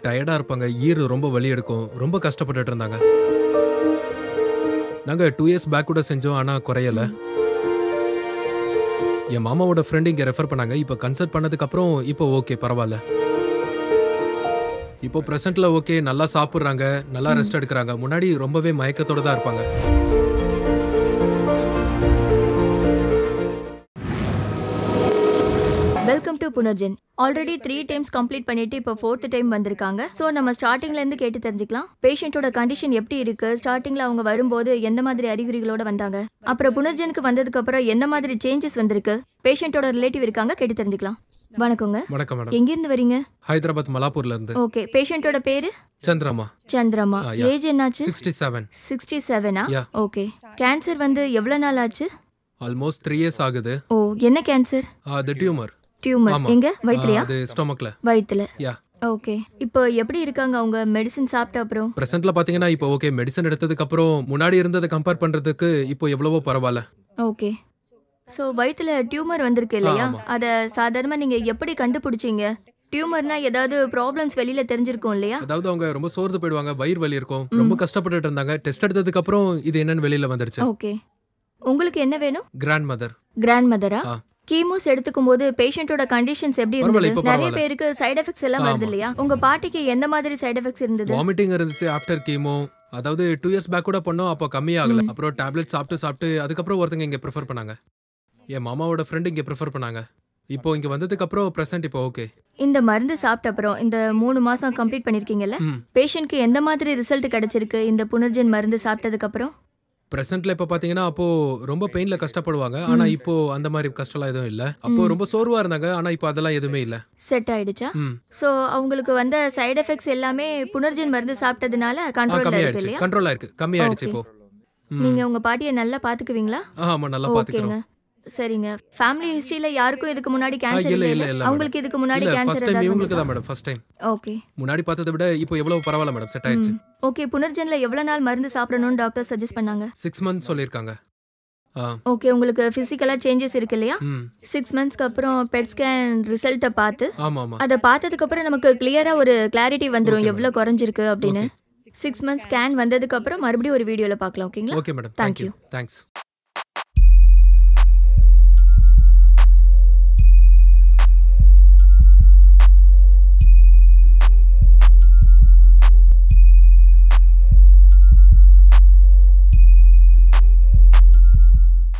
டயர்டா இருப்பாங்க ஈறு ரொம்ப வலி எடுக்கும் ரொம்ப கஷ்டப்பட்டுட்டு இருந்தாங்க நாங்க டூ இயர்ஸ் பேக் கூட செஞ்சோம் ஆனா குறையல என் மாமாவோட ஃப்ரெண்ட் இங்க ரெஃபர் பண்ணாங்க இப்போ கன்சல்ட் பண்ணதுக்கு அப்புறம் இப்போ ஓகே பரவாயில்ல இப்போ பிரசன்ட்ல ஓகே நல்லா சாப்பிடுறாங்க நல்லா ரெஸ்ட் எடுக்கிறாங்க முன்னாடி ரொம்பவே மயக்கத்தோட தான் இருப்பாங்க welcome to Punarjan already three times complete பண்ணிட்டு இப்போ ஃபோர்த் டைம் வந்திருக்காங்க ஸோ நம்ம ஸ்டார்டிங்ல இருந்து கேட்டு தெரிஞ்சுக்கலாம் பேஷண்ட்டோட கண்டிஷன் எப்படி இருக்கு ஸ்டார்டிங்ல அவங்க வரும்போது எந்த மாதிரி அறிகுறிகளோட வந்தாங்க அப்புறம் புனர்ஜெனுக்கு வந்ததுக்கு அப்புறம் என்ன மாதிரி சேஞ்சஸ் வந்திருக்கு பேஷண்ட்டோட ரிலேட்டிவ் இருக்காங்க கேட்டு தெரிஞ்சுக்கலாம் வணக்கங்க வணக்கம் மேடம் எங்கிருந்து வரீங்க ஹைதராபாத் மலாப்பூர்ல இருந்து ஓகே பேஷண்ட்டோட பேரு சந்திரமா சந்திரமா ஆ, yeah. ஏஜ் என்னாச்சு சிக்ஸ்டி செவன் சிக்ஸ்டி செவனா Yeah. ஓகே கேன்சர் வந்து எவ்வளோ நாள் ஆச்சு ஆல்மோஸ்ட் த்ரீ இயர்ஸ் ஆகுது ஓ என்ன கேன்சர் அது டியூமர் டியூமர் ஆமா. எங்க வயிற்றுலையா அது ஸ்டொமக்ல வயிற்றுல யா ஓகே இப்போ எப்படி இருக்காங்க அவங்க மெடிசின் சாப்பிட்ட அப்புறம் பிரசன்ட்ல பாத்தீங்கன்னா இப்போ ஓகே மெடிசன் எடுத்ததுக்கு அப்புறம் முன்னாடி இருந்ததை கம்பேர் பண்றதுக்கு இப்போ எவ்வளவோ பரவாயில்ல ஓகே ஸோ வயிற்றுல டியூமர் வந்திருக்கு இல்லையா ஆமா. அதை சாதாரணமாக நீங்கள் எப்படி கண்டுபிடிச்சீங்க டியூமர்னா ஏதாவது ப்ராப்ளம்ஸ் வெளியில தெரிஞ்சிருக்கும் இல்லையா அதாவது அவங்க ரொம்ப சோர்ந்து போயிடுவாங்க வயிறு வலி இருக்கும் ரொம்ப கஷ்டப்பட்டுட்டு இருந்தாங்க டெஸ்ட் எடுத்ததுக்கு அப்புறம் இது என்னன்னு வெளியில வந்துருச்சு ஓகே உங்களுக்கு என்ன வேணும் கிராண்ட் மதர் கிராண்ட் மதரா ஆ. கீமோஸ் எடுத்துக்கும் போது பேஷண்ட்டோட கண்டிஷன்ஸ் எப்படி பரவாயில்ல, இருந்தது இப்ப நிறைய பரவாயில்ல. பேருக்கு சைடு எஃபெக்ட்ஸ் எல்லாம் வருது ஆமா. இல்லையா உங்க பாட்டிக்கு எந்த மாதிரி சைடு எஃபெக்ட்ஸ் இருந்தது வாமிட்டிங் இருந்துச்சு ஆஃப்டர் கீமோ அதாவது டூ இயர்ஸ் பேக் கூட பண்ணோம் அப்போ கம்மியாகல அப்புறம் டேப்லெட் சாப்பிட்டு சாப்பிட்டு அதுக்கப்புறம் ஒருத்தங்க இங்க ப்ரிஃபர் பண்ணாங்க என் மாமாவோட ஃப்ரெண்டு இங்க ப்ரிஃபர் பண்ணாங்க இப்போ இங்க வந்ததுக்கு அப்புறம் பிரசன்ட் இப்போ ஓகே இந்த மருந்து சாப்பிட்ட அப்புறம் இந்த மூணு மாசம் கம்ப்ளீட் பண்ணிருக்கீங்கல்ல ம் பேஷண்ட்க்கு எந்த மாதிரி ரிசல்ட் கிடைச்சிருக்கு இந்த புனர்ஜென் மருந்து சாப்பிட்டதுக்கு அப்புறம் பிரசன்ட்ல இப்ப பாத்தீங்கன்னா அப்போ ரொம்ப பெயின்ல கஷ்டப்படுவாங்க ஆனா இப்போ அந்த மாதிரி கஷ்டம்லாம் எதுவும் இல்ல அப்போ ரொம்ப சோர்வா இருந்தாங்க ஆனா இப்போ அதெல்லாம் எதுவுமே இல்ல செட் ஆயிடுச்சா ம் ஸோ அவங்களுக்கு வந்த சைடு எஃபெக்ட்ஸ் எல்லாமே புனர்ஜென் மருந்து சாப்பிட்டதுனால ஆ கண்ட்ரோல்ல இருக்கு கம்மியாயிடுச்சு இல்லையா கண்ட்ரோல் ஆயிருக்கு கம்மியாயிடுச்சு இப்போ ம். நீங்க உங்க பாட்டியை நல்லா பாத்துக்குவீங்களா ஆ, ஆமா நல்லா ஓகேங்க பாத்துக்கிறோம் சரிங்க ஃபேமிலி ஹிஸ்டரியில யாருக்கும் இதுக்கு முன்னாடி கேன்சர் இல்ல, இல்ல இல்ல, இல்ல இல்ல, அவங்களுக்கு இதுக்கு முன்னாடி இல்ல கேன்சர் ஃபர்ஸ்ட் டைம் ஏதாவது இவங்களுக்கு தான் மேடம் ஃபர்ஸ்ட் டைம் ஓகே முன்னாடி பார்த்ததை விட இப்போ எவ்வளவு பரவாயில்ல மேடம் செட் ஆயிடுச்சு ஓகே புனர்ஜென்ல எவ்வளவு நாள் மருந்து சாப்பிடணும்னு டாக்டர் சஜஸ்ட் பண்ணாங்க சிக்ஸ் மந்த்ஸ் சொல்லியிருக்காங்க ஆ ஓகே உங்களுக்கு பிசிக்கலா சேஞ்சஸ் இருக்கு இல்லையா ம் சிக்ஸ் மந்த்ஸ்க்கு அப்புறம் பெட் ஸ்கேன் ரிசல்ட்டை பார்த்து ஆமா ஆமா அதை பார்த்ததுக்கு அப்புறம் நமக்கு கிளியரா ஒரு கிளாரிட்டி வந்துரும் Okay, எவ்வளவு குறைஞ்சிருக்கு அப்படின்னு சிக்ஸ் மந்த்ஸ் ஸ்கேன் வந்ததுக்கு அப்புறம் மறுபடியும் ஒரு வீடியோல பார்க்கலாம் ஓகேங்களா okay madam Thank thank you thanks